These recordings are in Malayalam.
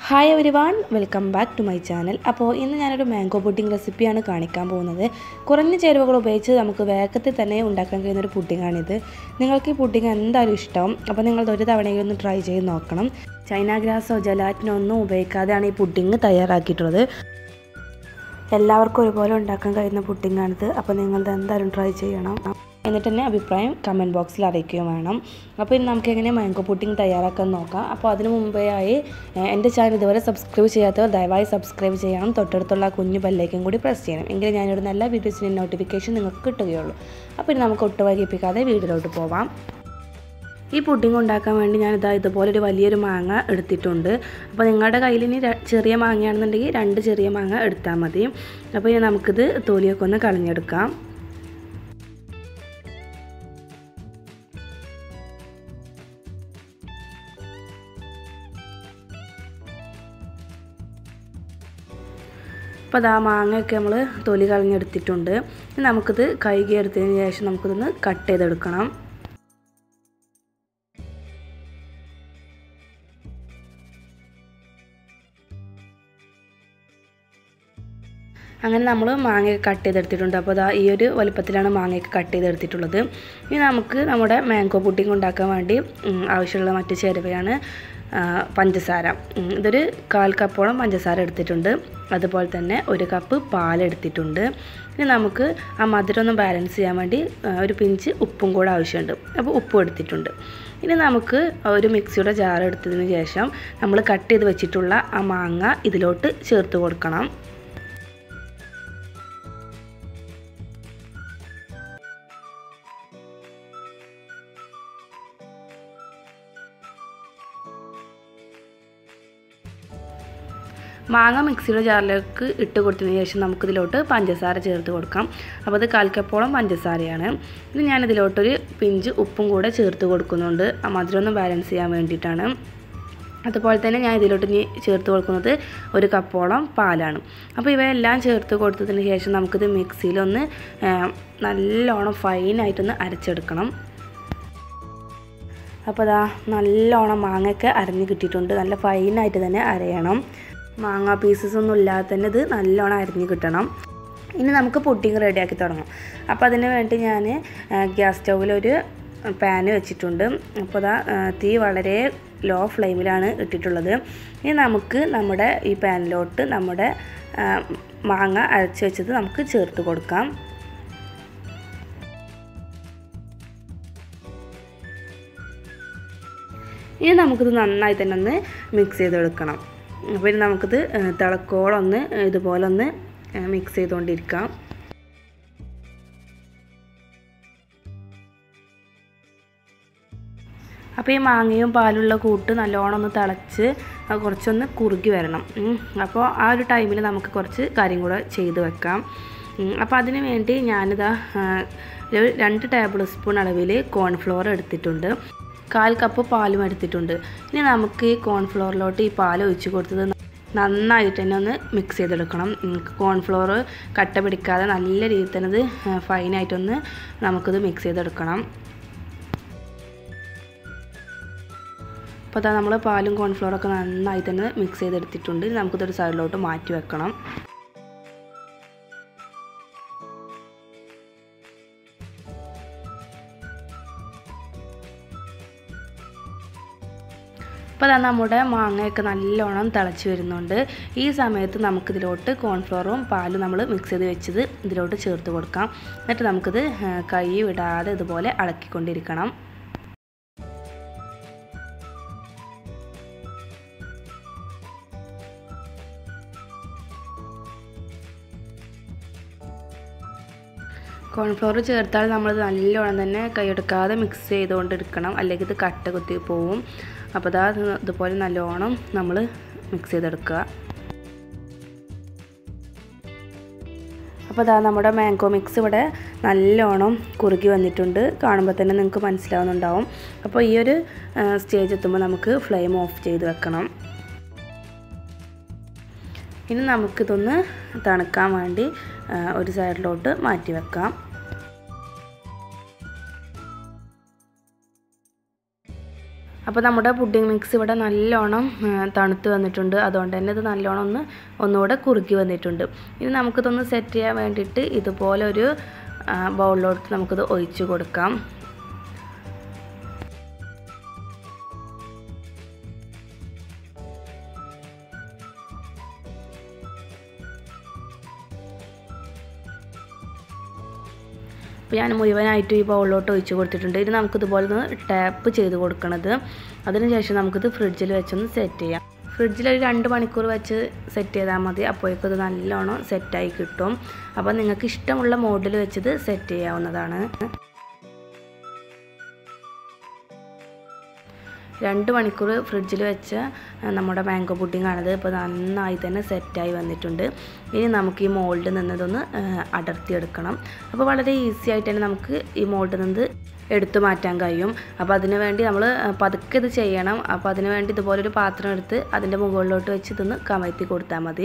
Hi everyone welcome back to my channel അപ്പോൾ ഇന്ന് ഞാനൊരു മാംഗോ പുഡിംഗ് റെസിപ്പിയാണ് കാണിക്കാൻ പോകുന്നത് കുറഞ്ഞ ചേരുവകൾ ഉപയോഗിച്ച് നമുക്ക് വേഗത്തിൽ തന്നെ ഉണ്ടാക്കാൻ കഴിയുന്ന ഒരു പുഡിങ്ങാണിത് നിങ്ങൾക്ക് ഈ പുഡിംഗ് എന്തായാലും ഇഷ്ടം അപ്പോൾ നിങ്ങൾ ഒരു തവണയെങ്കിലും ഒന്ന് ട്രൈ ചെയ്ത് നോക്കണം ചൈന ഗ്രാസോ ജലാറ്റിനോ ഒന്നും ഉപയോഗിക്കാതെയാണ് ഈ പുഡിംഗ് തയ്യാറാക്കിയിട്ടുള്ളത് എല്ലാവർക്കും ഒരുപോലെ ഉണ്ടാക്കാൻ കഴിയുന്ന പുഡിങ്ങാണിത് അപ്പോൾ നിങ്ങളത് എന്തായാലും ട്രൈ ചെയ്യണം എന്നിട്ട് തന്നെ അഭിപ്രായം കമൻറ്റ് ബോക്സിൽ അറിയിക്കുകയും വേണം അപ്പോൾ ഇനി നമുക്ക് എങ്ങനെ മാംഗോ പുഡിംഗ് തയ്യാറാക്കാൻ നോക്കാം അപ്പോൾ അതിന് മുമ്പേ ആയി ഏഹ്, എൻ്റെ ചാനൽ ഇതുവരെ സബ്സ്ക്രൈബ് ചെയ്യാത്തവർ ദയവായി സബ്സ്ക്രൈബ് ചെയ്യണം തൊട്ടടുത്തുള്ള ആ കുഞ്ഞു ബെല്ലേക്കും കൂടി പ്രസ് ചെയ്യണം എങ്കിൽ ഞാനിടുന്ന എല്ലാ വീഡിയോസിൻ്റെ നോട്ടിഫിക്കേഷൻ നിങ്ങൾക്ക് കിട്ടുകയുള്ളൂ അപ്പോൾ ഇനി നമുക്ക് ഒട്ടും വൈകിപ്പിക്കാതെ വീഡിയോയിലോട്ട് പോവാം ഈ പുഡിംഗ് ഉണ്ടാക്കാൻ വേണ്ടി ഞാനിതാ ഇതുപോലെ ഒരു വലിയൊരു മാങ്ങ എടുത്തിട്ടുണ്ട് അപ്പോൾ നിങ്ങളുടെ കയ്യിൽ ഇനി ര- ചെറിയ മാങ്ങയാണെന്നുണ്ടെങ്കിൽ രണ്ട് ചെറിയ മാങ്ങ എടുത്താൽ മതി അപ്പോൾ ഇനി നമുക്കിത് തൊലിയൊക്കെ ഒന്ന് കളഞ്ഞെടുക്കാം അപ്പോൾ അതാ മാങ്ങയൊക്കെ നമ്മൾ തൊലി കളഞ്ഞെടുത്തിട്ടുണ്ട് ഇനി നമുക്കിത് കഴുകി എടുത്തതിന് ശേഷം നമുക്കിതൊന്ന് കട്ട് ചെയ്തെടുക്കണം അങ്ങനെ നമ്മൾ മാങ്ങയൊക്കെ കട്ട് ചെയ്തെടുത്തിട്ടുണ്ട് അപ്പോൾ അതാ ഈ ഒരു വലുപ്പത്തിലാണ് മാങ്ങയൊക്കെ കട്ട് ചെയ്തെടുത്തിട്ടുള്ളത് ഇനി നമുക്ക് നമ്മുടെ മാംഗോ പുഡിംഗ് ഉണ്ടാക്കാൻ വേണ്ടി ഉം, ആവശ്യമുള്ള മറ്റ് ചേരുവയാണ് ആ, പഞ്ചസാര ഉം, ഇതൊരു കാൽ കപ്പോളം പഞ്ചസാര എടുത്തിട്ടുണ്ട് അതുപോലെ തന്നെ ഒരു കപ്പ് പാലെടുത്തിട്ടുണ്ട് ഇനി നമുക്ക് ആ മധുരം ഒന്ന് ബാലൻസ് ചെയ്യാൻ വേണ്ടി ആ, ഒരു പിഞ്ച് ഉപ്പും കൂടെ ആവശ്യമുണ്ട് അപ്പോൾ ഉപ്പും എടുത്തിട്ടുണ്ട് ഇനി നമുക്ക് ഒരു മിക്സിയുടെ ജാർ എടുത്തതിന് ശേഷം നമ്മൾ കട്ട് ചെയ്ത് വെച്ചിട്ടുള്ള ആ മാങ്ങ ഇതിലോട്ട് ചേർത്ത് കൊടുക്കണം മാങ്ങ മിക്സിയുടെ ജാറിലേക്ക് ഇട്ട് കൊടുത്തതിന് ശേഷം നമുക്കിതിലോട്ട് പഞ്ചസാര ചേർത്ത് കൊടുക്കാം അപ്പോൾ അത് കാൽ കപ്പോളം പഞ്ചസാരയാണ് ഇനി ഞാനിതിലോട്ടൊരു പിഞ്ച് ഉപ്പും കൂടെ ചേർത്ത് കൊടുക്കുന്നുണ്ട് ആ മധുരം ഒന്ന് ബാലൻസ് ചെയ്യാൻ വേണ്ടിയിട്ടാണ് അതുപോലെ തന്നെ ഞാൻ ഇതിലോട്ട് ഇനി ചേർത്ത് കൊടുക്കുന്നത് ഒരു കപ്പോളം പാലാണ് അപ്പോൾ ഇവയെല്ലാം ചേർത്ത് കൊടുത്തതിന് ശേഷം നമുക്കിത് മിക്സിയിലൊന്ന് ആ, നല്ലോണം ഫൈനായിട്ടൊന്ന് അരച്ചെടുക്കണം അപ്പോൾ അതാ നല്ലോണം മാങ്ങയൊക്കെ അരഞ്ഞ് കിട്ടിയിട്ടുണ്ട് നല്ല ഫൈനായിട്ട് തന്നെ അരയണം മാങ്ങ പീസസ് ഒന്നും ഇല്ലാതെ തന്നെ ഇത് നല്ലോണം അരിഞ്ഞ് കിട്ടണം ഇനി നമുക്ക് പുഡിങ് റെഡിയാക്കി തുടങ്ങാം അപ്പോൾ അതിന് വേണ്ടി ഞാൻ ഗ്യാസ് സ്റ്റൗവിലൊരു പാന് വെച്ചിട്ടുണ്ട് അപ്പോൾ അതാ ആ, തീ വളരെ ലോ ഫ്ലെയിമിലാണ് ഇട്ടിട്ടുള്ളത് ഇനി നമുക്ക് നമ്മുടെ ഈ പാനിലോട്ട് നമ്മുടെ ആ, മാങ്ങ അരച്ച് വെച്ചത് നമുക്ക് ചേർത്ത് കൊടുക്കാം ഇനി നമുക്കിത് നന്നായി തന്നെ ഒന്ന് മിക്സ് ചെയ്തെടുക്കണം അപ്പോൾ ഇനി നമുക്കിത് ഏഹ്, തിളക്കോളം ഒന്ന് ഇതുപോലെ ഒന്ന് മിക്സ് ചെയ്തുകൊണ്ടിരിക്കാം അപ്പോൾ ഈ മാങ്ങയും പാലുള്ള കൂട്ട് നല്ലോണം ഒന്ന് തിളച്ച് അത് കുറച്ചൊന്ന് കുറുകി വരണം ഉം. അപ്പോൾ ആ ഒരു ടൈമിൽ നമുക്ക് കുറച്ച് കാര്യം കൂടെ ചെയ്ത് വെക്കാം ഉം. അപ്പോൾ അതിന് വേണ്ടി ഞാനിതാ ആ, ഒരു രണ്ട് ടേബിൾ സ്പൂൺ അളവിൽ കോൺഫ്ലോർ എടുത്തിട്ടുണ്ട് കാൽ കപ്പ് പാലും എടുത്തിട്ടുണ്ട് ഇനി നമുക്ക് ഈ കോൺഫ്ലോറിലോട്ട് ഈ പാൽ ഒഴിച്ച് കൊടുത്തത് നന്നായിട്ട് തന്നെ ഒന്ന് മിക്സ് ചെയ്തെടുക്കണം കോൺഫ്ലോർ കട്ട പിടിക്കാതെ നല്ല രീതിയിൽ തന്നെ ഇത് ഫൈനായിട്ടൊന്ന് നമുക്കിത് മിക്സ് ചെയ്തെടുക്കണം അപ്പോൾ അതാ നമ്മൾ പാലും കോൺഫ്ലോറൊക്കെ നന്നായി തന്നെ മിക്സ് ചെയ്തെടുത്തിട്ടുണ്ട് ഇനി നമുക്കിതൊരു സൈഡിലോട്ട് മാറ്റി വെക്കണം അപ്പോൾ അതാ നമ്മുടെ മാങ്ങയൊക്കെ നല്ലോണം തിളച്ച് വരുന്നുണ്ട് ഈ സമയത്ത് നമുക്കിതിലോട്ട് കോൺഫ്ലോറും പാലും നമ്മൾ മിക്സ് ചെയ്ത് വെച്ചത് ഇതിലോട്ട് ചേർത്ത് കൊടുക്കാം എന്നിട്ട് നമുക്കിത് ആ, കൈ വിടാതെ ഇതുപോലെ ഇളക്കിക്കൊണ്ടിരിക്കണം കോൺഫ്ലോർ ചേർത്താൽ നമ്മൾ നല്ലോണം തന്നെ കൈയെടുക്കാതെ മിക്സ് ചെയ്തുകൊണ്ടിരിക്കണം അല്ലെങ്കിൽ ഇത് കട്ട കുത്തി പോവും അപ്പോൾ ഇതാ ഇതുപോലെ നല്ലോണം നമ്മൾ മിക്സ് ചെയ്തെടുക്കുക അപ്പോൾ ഇതാ നമ്മുടെ മാംഗോ മിക്സ് ഇവിടെ നല്ലോണം കുറുകി വന്നിട്ടുണ്ട് കാണുമ്പോൾ തന്നെ നിങ്ങൾക്ക് മനസ്സിലാവുന്നുണ്ടാവും അപ്പോൾ ഈ ഒരു സ്റ്റേജ് എത്തുമ്പോൾ നമുക്ക് ഫ്ലെയിം ഓഫ് ചെയ്ത് വെക്കണം ഇനി നമുക്കിതൊന്ന് തണുക്കാൻ വേണ്ടി ആ, ഒരു സൈഡിലോട്ട് മാറ്റി വെക്കാം അപ്പോൾ നമ്മുടെ പുഡിംഗ് മിക്സ് ഇവിടെ നല്ലോണം തണുത്ത് വന്നിട്ടുണ്ട് അതുകൊണ്ട് തന്നെ ഇത് നല്ലോണം ഒന്ന് ഒന്നുകൂടെ കുറുക്കി വന്നിട്ടുണ്ട് ഇനി നമുക്കിതൊന്ന് സെറ്റ് ചെയ്യാൻ വേണ്ടിയിട്ട് ഇതുപോലെ ഒരു ബൗളിലോട്ട് നമുക്കിത് ഒഴിച്ച് കൊടുക്കാം അപ്പോൾ ഞാൻ മുഴുവനായിട്ട് ഈ ബൗളിലോട്ട് ഒഴിച്ച് കൊടുത്തിട്ടുണ്ട് ഇനി നമുക്കിതുപോലെ ഒന്ന് ടാപ്പ് ചെയ്ത് കൊടുക്കണത് അതിനുശേഷം നമുക്കിത് ഫ്രിഡ്ജിൽ വെച്ചൊന്ന് സെറ്റ് ചെയ്യാം ഫ്രിഡ്ജിൽ ഒരു രണ്ട് മണിക്കൂർ വെച്ച് സെറ്റ് ചെയ്താൽ മതി അപ്പോഴേക്കും ഇത് നല്ലോണം സെറ്റായി കിട്ടും അപ്പോൾ നിങ്ങൾക്ക് ഇഷ്ടമുള്ള മോഡിൽ വെച്ചത് സെറ്റ് ചെയ്യാവുന്നതാണ് രണ്ട് മണിക്കൂർ ഫ്രിഡ്ജിൽ വെച്ച നമ്മുടെ മാംഗോ പുഡിങ്ങാണിത് ഇപ്പോൾ നന്നായി തന്നെ സെറ്റായി വന്നിട്ടുണ്ട് ഇനി നമുക്ക് ഈ മോൾഡിൽ നിന്നതൊന്ന് അടർത്തിയെടുക്കണം അപ്പോൾ വളരെ ഈസി ആയിട്ട് തന്നെ നമുക്ക് ഈ മോൾഡിൽ നിന്ന് എടുത്തു മാറ്റാൻ കഴിയും അപ്പോൾ അതിന് വേണ്ടി നമ്മൾ പതുക്കെ ഇത് ചെയ്യണം അപ്പോൾ അതിന് വേണ്ടി ഇതുപോലൊരു പാത്രം എടുത്ത് അതിൻ്റെ മുകളിലോട്ട് വെച്ച് ഇതൊന്ന് കമഴ്ത്തി കൊടുത്താൽ മതി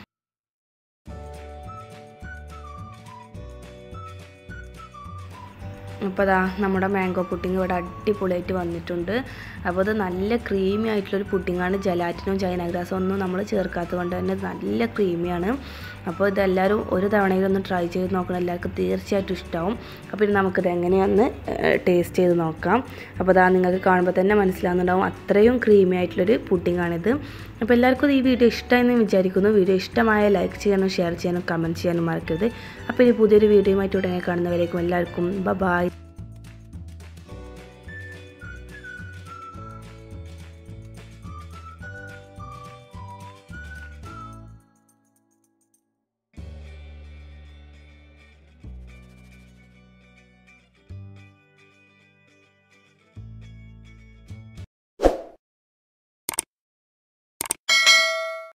അപ്പോൾ അതാ നമ്മുടെ മാംഗോ പുഡിങ് ഇവിടെ അടിപൊളിയായിട്ട് വന്നിട്ടുണ്ട് അപ്പോൾ ഇത് നല്ല ക്രീമി ആയിട്ടുള്ളൊരു പുഡിങ്ങാണ് ജലാറ്റിനും ചൈന ഗ്രാസും ഒന്നും നമ്മൾ ചേർക്കാത്തത് കൊണ്ട് തന്നെ നല്ല ക്രീമിയാണ് അപ്പോൾ ഇതെല്ലാവരും ഒരു തവണയിലൊന്ന് ട്രൈ ചെയ്ത് നോക്കണം എല്ലാവർക്കും തീർച്ചയായിട്ടും ഇഷ്ടമാവും അപ്പോൾ ഇനി നമുക്കിത് എങ്ങനെയാണെന്ന് ടേസ്റ്റ് ചെയ്ത് നോക്കാം അപ്പോൾ അതാ നിങ്ങൾക്ക് കാണുമ്പോൾ തന്നെ മനസ്സിലാകുന്നുണ്ടാവും അത്രയും ക്രീമി ആയിട്ടുള്ളൊരു പുഡിങ്ങാണിത് അപ്പോൾ എല്ലാവർക്കും ഈ വീഡിയോ ഇഷ്ടമായെന്ന് വിചാരിക്കുന്നു വീഡിയോ ഇഷ്ടമായ ലൈക്ക് ചെയ്യാനും ഷെയർ ചെയ്യാനും കമൻറ്റ് ചെയ്യാനും മറക്കരുത് അപ്പോൾ ഈ പുതിയൊരു വീഡിയോയുമായിട്ട് ഉടനെ കാണുന്നവരേക്കും എല്ലാവർക്കും ബ ബായ്